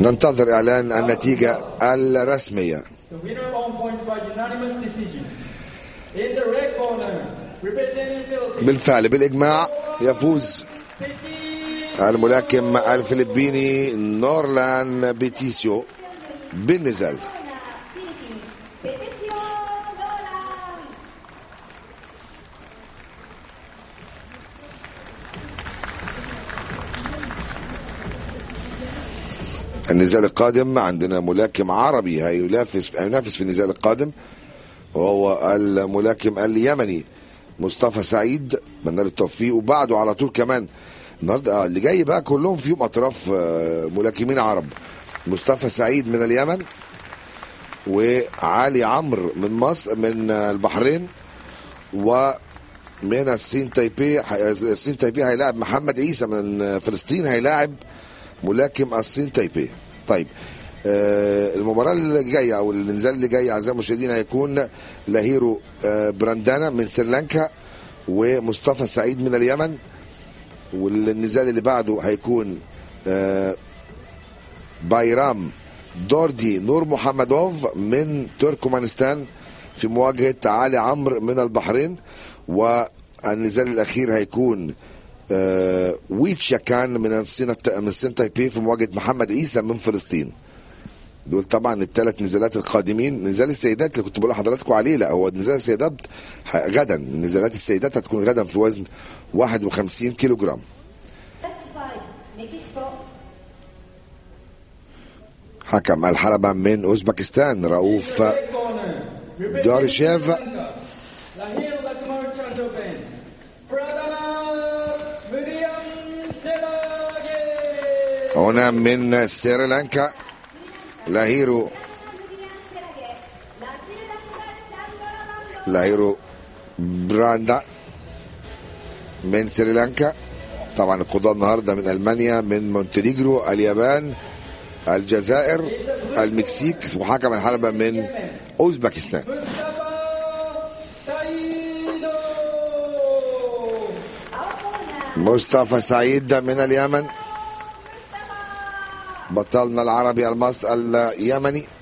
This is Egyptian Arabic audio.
ننتظر إعلان النتيجة الرسمية The winner on points by unanimous decision. In the red corner, representing Philippines, بالفعل بالإجماع يفوز الملاكم الفلبيني نورلان بيتيسيو بالنزال Petesio Nolan. النزال القادم عندنا ملاكم عربي هينافس هينافس في النزال القادم وهو الملاكم اليمني مصطفى سعيد اتمنى له التوفيق وبعده على طول كمان النهارده آه، اللي جاي بقى كلهم فيهم اطراف آه، ملاكمين عرب مصطفى سعيد من اليمن وعلي عمرو من مصر من آه، البحرين ومن الصين تايبي الصين تايبي هيلاعب محمد عيسى من آه، فلسطين هيلاعب ملاكم الصين تايبي طيب آه، المباراة اللي جاية أو النزال اللي جاي أعزائي المشاهدين هيكون لاهيرو آه، براندانا من سريلانكا ومصطفى سعيد من اليمن والنزال اللي بعده هيكون آه، بايرام دوردي نور محمدوف من تركمانستان في مواجهة علي عمرو من البحرين والنزال الأخير هيكون آه، ويتشا كان من الصين من الصين تايبي في مواجهة محمد عيسى من فلسطين دول طبعا الثلاث نزالات القادمين نزال السيدات اللي كنت بقول لحضراتكم عليه لا هو نزال السيدات ح- غدا نزالات السيدات هتكون غدا في وزن 51 كيلو جرام Touch five. Mexico. حكم الحلبة من أوزبكستان رؤوف red corner, representing دارشيف. Sri Lanka, Lahir Lakmar Chandoben, Pradana Miriam Selage. هنا من سريلانكا لاهيرو لاهيرو براندا من سريلانكا طبعا القضاة النهاردة من ألمانيا من مونتينيجرو اليابان الجزائر المكسيك وحكم الحلبة من أوزبكستان مصطفى سعيد من اليمن بطلنا العربي المصري اليمني